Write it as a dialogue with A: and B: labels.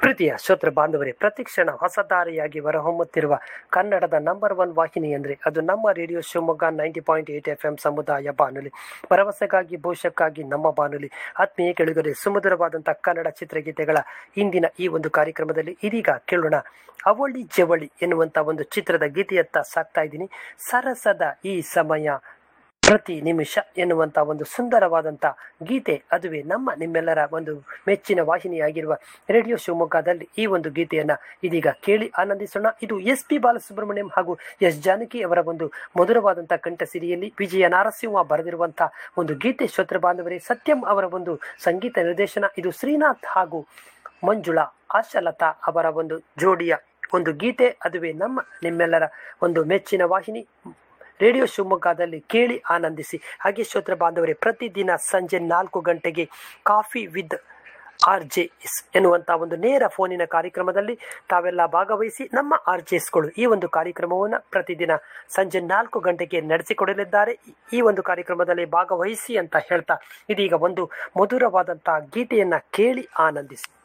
A: ಪ್ರೀತಿಯ ಶ್ರೋತೃ ಬಾಂಧವರೇ ಪ್ರತಿಕ್ಷಣ ಹೊಸದಾರಿಯಾಗಿ ಹೊರಹೊಮ್ಮುತ್ತಿರುವ ಕನ್ನಡದ ನಂಬರ್ ಒನ್ ವಾಹಿನಿ ಅಂದರೆ ಅದು ನಮ್ಮ radio Shivamogga ninety point eight F M ಸಮುದಾಯ ಬಾನುಲಿ ಭರವಸೆಗಾಗಿ ಭವಿಷ್ಯಕ್ಕಾಗಿ ನಮ್ಮ ಬಾನುಲಿ ಆತ್ಮೀಯ ಕೆಳಗರೆ ಸುಮಧುರವಾದಂಥ ಕನ್ನಡ ಚಿತ್ರಗೀತೆಗಳ ಇಂದಿನ ಈ ಒಂದು ಕಾರ್ಯಕ್ರಮದಲ್ಲಿ ಇದೀಗ ಕೇಳೋಣ ಅವಳಿ ಜವಳಿ ಎನ್ನುವಂಥ ಒಂದು ಚಿತ್ರದ ಗೀತೆಯತ್ತ ಸಾಕ್ತಾ ಇದ್ದೀನಿ ಸರಸದ ಈ ಸಮಯ ಪ್ರತಿ ನಿಮಿಷ ಎನ್ನುವಂಥ ಒಂದು ಸುಂದರವಾದಂಥ ಗೀತೆ ಅದುವೇ ನಮ್ಮ ನಿಮ್ಮೆಲ್ಲರ ಒಂದು ಮೆಚ್ಚಿನ ವಾಹಿನಿಯಾಗಿರುವ ರೇಡಿಯೋ ಶಿವಮೊಗ್ಗದಲ್ಲಿ ಈ ಒಂದು ಗೀತೆಯನ್ನು ಇದೀಗ ಕೇಳಿ ಆನಂದಿಸೋಣ ಇದು ಎಸ್ ಪಿ ಬಾಲಸುಬ್ರಹ್ಮಣ್ಯಂ ಹಾಗೂ ಎಸ್ ಜಾನಕಿ ಅವರ ಒಂದು ಮಧುರವಾದಂಥ ಕಂಠಸಿರಿಯಲ್ಲಿ ವಿಜಯ ನಾರಸಿಂಹ ಬರೆದಿರುವಂಥ ಒಂದು ಗೀತೆ ಶ್ರೋತೃ ಬಾಂಧವರೇ ಸತ್ಯಂ ಅವರ ಒಂದು ಸಂಗೀತ ನಿರ್ದೇಶನ ಇದು ಶ್ರೀನಾಥ್ ಹಾಗೂ ಮಂಜುಳಾ ಆಶಲತಾ ಅವರ ಒಂದು ಜೋಡಿಯ ಒಂದು ಗೀತೆ ಅದುವೇ ನಮ್ಮ ನಿಮ್ಮೆಲ್ಲರ ಒಂದು ಮೆಚ್ಚಿನ ವಾಹಿನಿ ರೇಡಿಯೋ ಶಿವಮೊಗ್ಗದಲ್ಲಿ ಕೇಳಿ ಆನಂದಿಸಿ ಹಾಗೆ ಶ್ರೋತ್ರ ಬಾಂಧವರೇ ಪ್ರತಿದಿನ ಸಂಜೆ ನಾಲ್ಕು ಗಂಟೆಗೆ coffee with R J S ಎನ್ನುವಂಥ ಒಂದು ನೇರ ಫೋನಿನ ಕಾರ್ಯಕ್ರಮದಲ್ಲಿ ತಾವೆಲ್ಲ ಭಾಗವಹಿಸಿ ನಮ್ಮ ಆರ್ ಜೆ ಎಸ್ಗಳು ಈ ಒಂದು ಕಾರ್ಯಕ್ರಮವನ್ನು ಪ್ರತಿದಿನ ಸಂಜೆ ನಾಲ್ಕು ಗಂಟೆಗೆ ನಡೆಸಿಕೊಡಲಿದ್ದಾರೆ ಈ ಒಂದು ಕಾರ್ಯಕ್ರಮದಲ್ಲಿ ಭಾಗವಹಿಸಿ ಅಂತ ಹೇಳ್ತಾ ಇದೀಗ ಒಂದು ಮಧುರವಾದಂಥ ಗೀತೆಯನ್ನು ಕೇಳಿ ಆನಂದಿಸಿ